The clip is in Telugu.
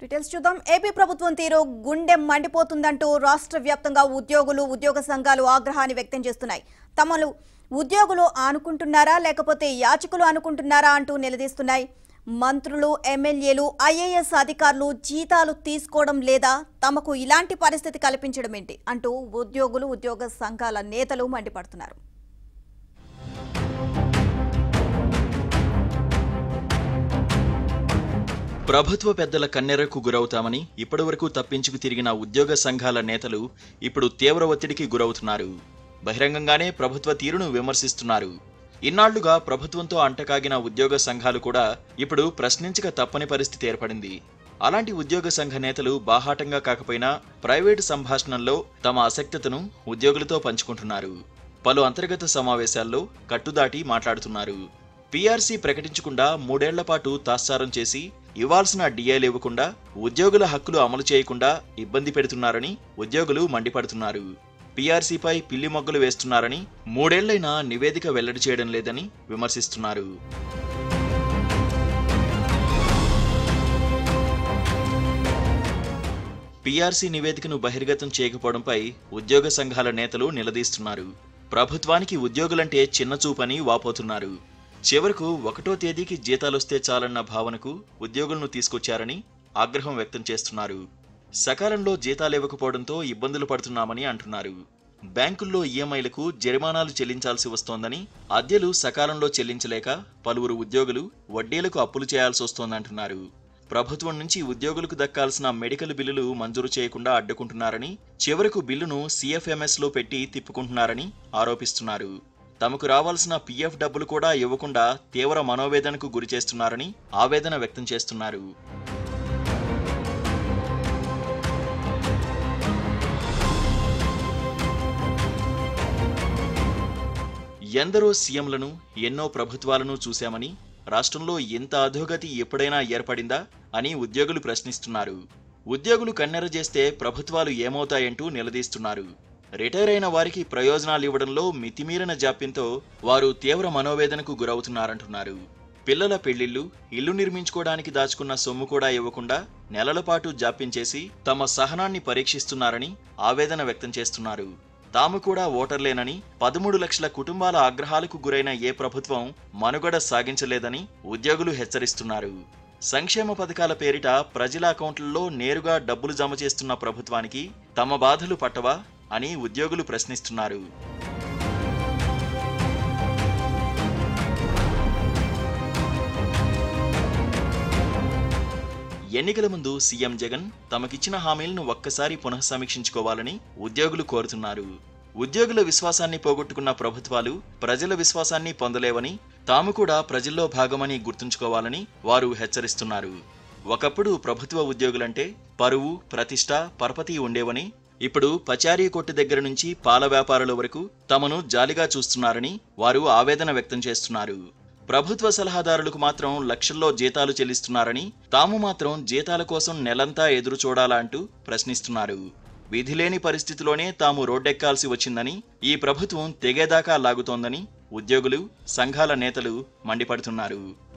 డీటెయిల్స్ చూద్దాం ఏపీ ప్రభుత్వం తీరు గుండె మండిపోతుందంటూ రాష్ట్ర వ్యాప్తంగా ఉద్యోగులు ఉద్యోగ సంఘాలు ఆగ్రహాన్ని వ్యక్తం చేస్తున్నాయి తమను ఉద్యోగులు ఆనుకుంటున్నారా లేకపోతే యాచకులు అనుకుంటున్నారా అంటూ నిలదీస్తున్నాయి మంత్రులు ఎమ్మెల్యేలు ఐఏఎస్ అధికారులు జీతాలు తీసుకోవడం లేదా తమకు ఇలాంటి పరిస్థితి కల్పించడం ఏంటి అంటూ ఉద్యోగులు ఉద్యోగ సంఘాల నేతలు మండిపడుతున్నారు ప్రభుత్వ పెద్దల కన్నెరకు గురవుతామని ఇప్పటివరకు తప్పించుకు తిరిగిన ఉద్యోగ సంఘాల నేతలు ఇప్పుడు తీవ్ర ఒత్తిడికి గురవుతున్నారు బహిరంగంగానే ప్రభుత్వ తీరును విమర్శిస్తున్నారు ఇన్నాళ్లుగా ప్రభుత్వంతో అంటకాగిన ఉద్యోగ సంఘాలు కూడా ఇప్పుడు ప్రశ్నించక తప్పని పరిస్థితి ఏర్పడింది అలాంటి ఉద్యోగ సంఘ నేతలు బాహాటంగా కాకపోయినా ప్రైవేటు సంభాషణల్లో తమ ఆసక్తతను ఉద్యోగులతో పంచుకుంటున్నారు పలు అంతర్గత సమావేశాల్లో కట్టుదాటి మాట్లాడుతున్నారు పీఆర్సీ ప్రకటించకుండా మూడేళ్ల పాటు తాత్సారం చేసి ఇవ్వాల్సిన డిఏలు ఇవ్వకుండా ఉద్యోగుల హక్కులు అమలు చేయకుండా ఇబ్బంది పెడుతున్నారని ఉద్యోగులు మండిపడుతున్నారు పీఆర్సీపై పిల్లి మొగ్గలు వేస్తున్నారని మూడేళ్లైనా నివేదిక వెల్లడి చేయడం లేదని విమర్శిస్తున్నారు పీఆర్సీ నివేదికను బహిర్గతం చేయకపోవడంపై ఉద్యోగ సంఘాల నేతలు నిలదీస్తున్నారు ప్రభుత్వానికి ఉద్యోగులంటే చిన్నచూపని వాపోతున్నారు చివరకు ఒకటో తేదీకి జీతాలొస్తే చాలన్న భావనకు ఉద్యోగులను తీసుకొచ్చారని ఆగ్రహం వ్యక్తం చేస్తున్నారు సకాలంలో జీతాలు ఇవ్వకపోవడంతో ఇబ్బందులు పడుతున్నామని అంటున్నారు బ్యాంకుల్లో ఈఎంఐలకు జరిమానాలు చెల్లించాల్సి వస్తోందని అద్దెలు సకాలంలో చెల్లించలేక పలువురు ఉద్యోగులు వడ్డీలకు అప్పులు చేయాల్సి వస్తోందంటున్నారు ప్రభుత్వం నుంచి ఉద్యోగులకు దక్కాల్సిన మెడికల్ బిల్లులు మంజూరు చేయకుండా అడ్డుకుంటున్నారని చివరకు బిల్లును సిఎఫ్ఎంఎస్ లో పెట్టి తిప్పుకుంటున్నారని ఆరోపిస్తున్నారు తమకు రావాల్సిన పీఎఫ్ డబ్బులు కూడా ఇవ్వకుండా తీవ్ర మనోవేదనకు గురి చేస్తున్నారని ఆవేదన వ్యక్తం చేస్తున్నారు ఎందరో సీఎంలను ఎన్నో ప్రభుత్వాలను చూశామని రాష్ట్రంలో ఇంత అధోగతి ఎప్పుడైనా ఏర్పడిందా అని ఉద్యోగులు ప్రశ్నిస్తున్నారు ఉద్యోగులు కన్నెర చేస్తే ప్రభుత్వాలు ఏమవుతాయంటూ నిలదీస్తున్నారు రిటైర్ అయిన వారికి ప్రయోజనాలు ఇవ్వడంలో మితిమీరిన జాప్యంతో వారు తీవ్ర మనోవేదనకు గురవుతున్నారంటున్నారు పిల్లల పెళ్లిళ్లు ఇల్లు నిర్మించుకోవడానికి దాచుకున్న సొమ్ము కూడా ఇవ్వకుండా నెలల పాటు జాప్యం చేసి తమ సహనాన్ని పరీక్షిస్తున్నారని ఆవేదన వ్యక్తం చేస్తున్నారు తాము కూడా ఓటర్లేనని పదమూడు లక్షల కుటుంబాల ఆగ్రహాలకు గురైన ఏ ప్రభుత్వం మనుగడ సాగించలేదని ఉద్యోగులు హెచ్చరిస్తున్నారు సంక్షేమ పథకాల పేరిట ప్రజల అకౌంట్లలో నేరుగా డబ్బులు జమ చేస్తున్న ప్రభుత్వానికి తమ బాధలు పట్టవా అని ఉద్యోగులు ప్రశ్నిస్తున్నారు ఎన్నికల ముందు సీఎం జగన్ తమకిచ్చిన హామీలను ఒక్కసారి పునఃసమీక్షించుకోవాలని ఉద్యోగులు కోరుతున్నారు ఉద్యోగుల విశ్వాసాన్ని పోగొట్టుకున్న ప్రభుత్వాలు ప్రజల విశ్వాసాన్ని పొందలేవని తాము కూడా ప్రజల్లో భాగమని గుర్తుంచుకోవాలని వారు హెచ్చరిస్తున్నారు ఒకప్పుడు ప్రభుత్వ ఉద్యోగులంటే పరువు ప్రతిష్ట పరపతి ఉండేవని ఇప్పుడు పచారీ కొట్టు దగ్గర నుంచి పాల వ్యాపారుల వరకు తమను జాలిగా చూస్తున్నారని వారు ఆవేదన వ్యక్తం చేస్తున్నారు ప్రభుత్వ సలహాదారులకు మాత్రం లక్షల్లో జీతాలు చెల్లిస్తున్నారని తాము మాత్రం జీతాల కోసం నెలంతా ఎదురు చూడాలా అంటూ ప్రశ్నిస్తున్నారు విధిలేని పరిస్థితిలోనే తాము రోడ్డెక్కాల్సి వచ్చిందని ఈ ప్రభుత్వం తెగేదాకా లాగుతోందని ఉద్యోగులు సంఘాల నేతలు మండిపడుతున్నారు